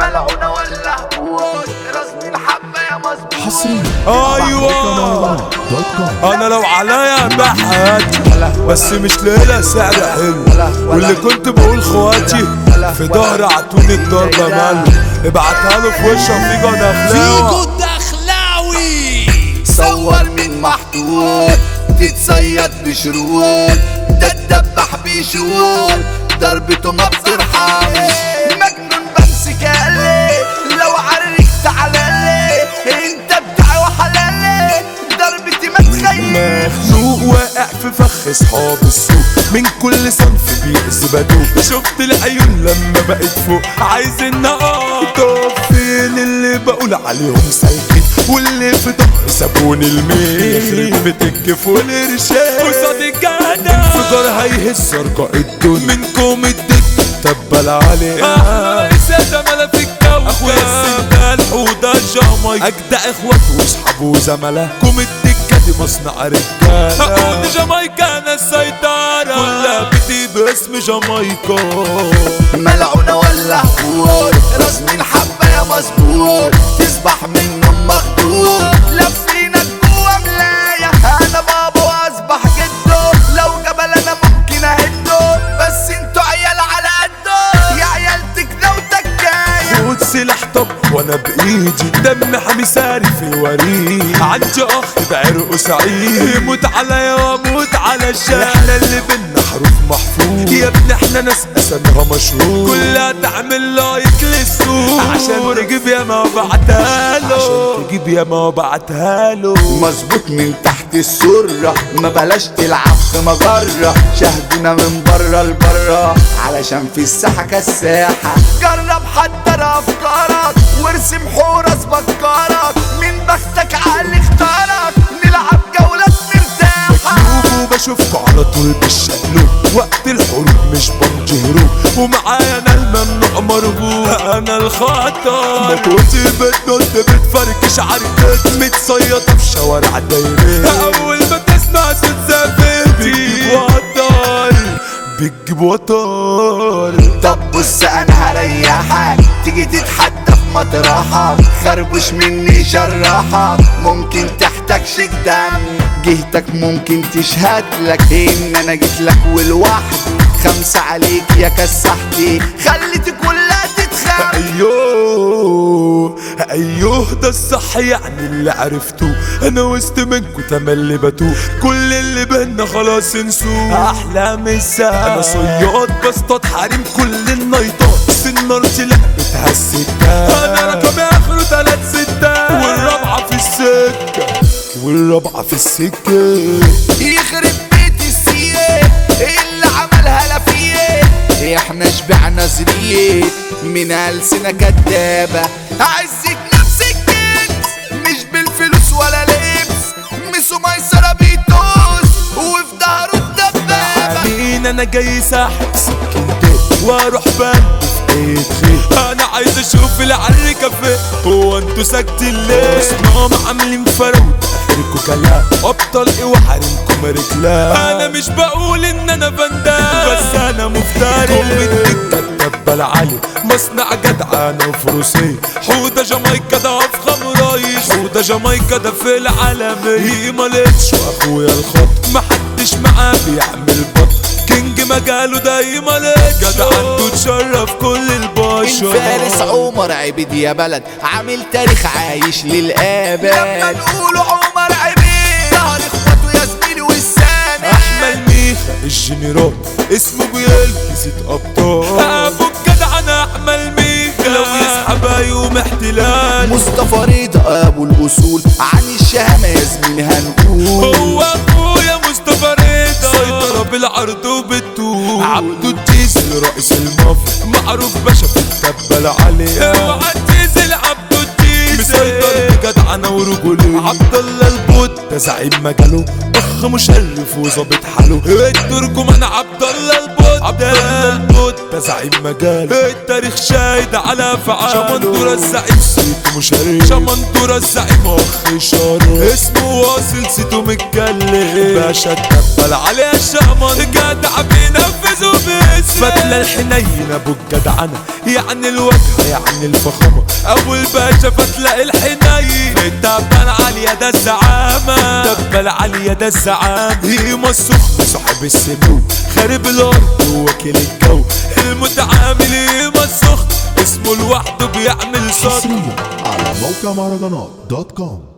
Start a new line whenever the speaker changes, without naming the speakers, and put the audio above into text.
ملعونة ولا هبوط رسم الحبة يا مظبوط
حصريا
ايوه
دوت كوم
انا لو عليا ابيع حياتي بس مش لاقي سعر حلو واللي كنت بقول خواتي في ظهري عطوني الضربه مال ابعتها له في وشه فيجو دخلاوي
دخلاوي
صور من محطوط تتصيد بشروط ده الدبح بيشوط ضربته ما بترحمش مجنون بمسك قلي لو عرك تعالى انت بتاعي وحلالي ضربتي ما تخيل
مخنوق واقع في فخ اصحاب السوق من كل صنف بيأس بدوق شفت العيون لما بقيت فوق عايز النقاط طب فين اللي بقول عليهم سايقين واللي في ظهري سابوني الميل يخرب بيت الكيف والقرشين قصاد الجدع انفجار هيهز ارجاء الدنيا منكم الدك تبل عليه رسالة ملا في الجو اخويا السندال وده جامايكا اجدع اخواته واصحابه وزملاء كوم الدكة دي مصنع رجالة هقول جامايكا انا السيطرة كلها بتي باسم جامايكا
ملعونة ولا هبوط رسم الحبة يا مظبوط تصبح منهم مخدوط لفينا جوا ملاية انا بابا واصبح جده لو جبل انا ممكن اهده بس انتوا عيال على قده يا عيال تكده وتكاية
خد سلاح طب وانا بايدي دم حامي ساري في الوريد عندي اخ بعرقه سعيد يموت عليا واموت على الشارع احنا اللي بينا حروف محفوظ يا ابني احنا ناس اسمها مشهور كلها تعمل لايك للسوق عشان تجيب يا ما بعتها له عشان تجيب يا ما بعتها له
مظبوط من تحت السرة ما بلاش تلعب في مجرة شاهدونا من بره لبره علشان في الساحة كالساحة جرب حتى افكارك وارسم حورس بكارك من بختك عقل اختارك نلعب جولات مرتاحة
مقلوب وبشوفكوا على طول بالشقلوب وقت الحروب مش بنجي هروب ومعايا انا الممنوع مرغوب انا الخطر موتي بتنط بتفركش عركات متصيطة في شوارع دايرين اول ما تسمع صوت زفير بتجيب وطر بتجيب وطر
طب بص انا هريحك تيجي تتحدى في مطرحك خربش مني شرحك ممكن تحتاج شيك دم جهتك ممكن تشهد لك ان انا جيت لك ولوحدي خمسة عليك يا كسحتي خليتي كلها تتخم
ايوه ايوه ده الصح يعني اللي عرفتوه انا وسط منكو تملي بتوه كل اللي بينا خلاص انسوه احلام الساعة انا صياد بصطاد حريم كل النايطات سنارتي لعبتها الستات انا رقمي اخره تلات ستات والرابعة في السكة والرابعة في السكة
يخرب بيت السيه اللي عملها لفيه احنا شبعنا زريه من ألسنة كدابة عزك نفسك كنز مش بالفلوس ولا لبس مسو ميسرة بيتوس وفي ظهره الدبابة
مين انا جاي ساحب سكينتين واروح بند في ايد خيل انا عايز اشوف العري كافيه هو انتوا ساكتين ليه اسمهم عاملين فرود اخركوا كلام ابطال ايه وحارمكم رجلام انا مش بقول ان انا فندان بس انا مفتري قوم الدكة تبل علي مصنع جدعانة وفروسية حودة جامايكا ده افخم رئيس حودة جامايكا ده في العالمية مالتش واخويا الخط محدش معاه بيعمل بط كينج مجاله دايما لك جدع عنده تشرف كل البشر
فارس عمر عبيد يا بلد عامل تاريخ عايش للآباد لما نقولوا عمر عبيد ظهر اخواته يا زميلي والسند
احمل ميخا الجنرال اسمه بيلبس ابطال ابو الجدع انا احمل ميخا لو يسحب يوم احتلال
مصطفى رضا ابو الاصول عن الشهامة يا زميلي هنقول
هو اخويا مصطفى رضا سيطرة بالعرض وبالطول عبدو الديزل رئيس المافيا معروف باشا في التبل عليه اوعى تنزل عبدو الديزل مسيطر بجدعنة ورجولية عبد الله البوت ده زعيم مجاله اخ مشرف وظابط حاله الترجمان عبد الله البوت عبد الله البوت ده زعيم مجاله التاريخ شاهد على فعاله شمندورة الزعيم صيته مشرف شمندورة الزعيم اخ شرف اسمه واصل صيته متكلم باشا اتقبل عليه الشمن جدع بينفذه باسم فتلة الحنين ابو الجدعنة يعني الوجهة يعني الفخامة ابو الباشا فتلة الحنين التبل على ده الزعامة تبل على ده الزعامة هيما السخن صاحب السمو خارب الارض ووكيل الجو المتعامل هيما السخن اسمه لوحده بيعمل صوت
حصريا على موقع مهرجانات دوت كوم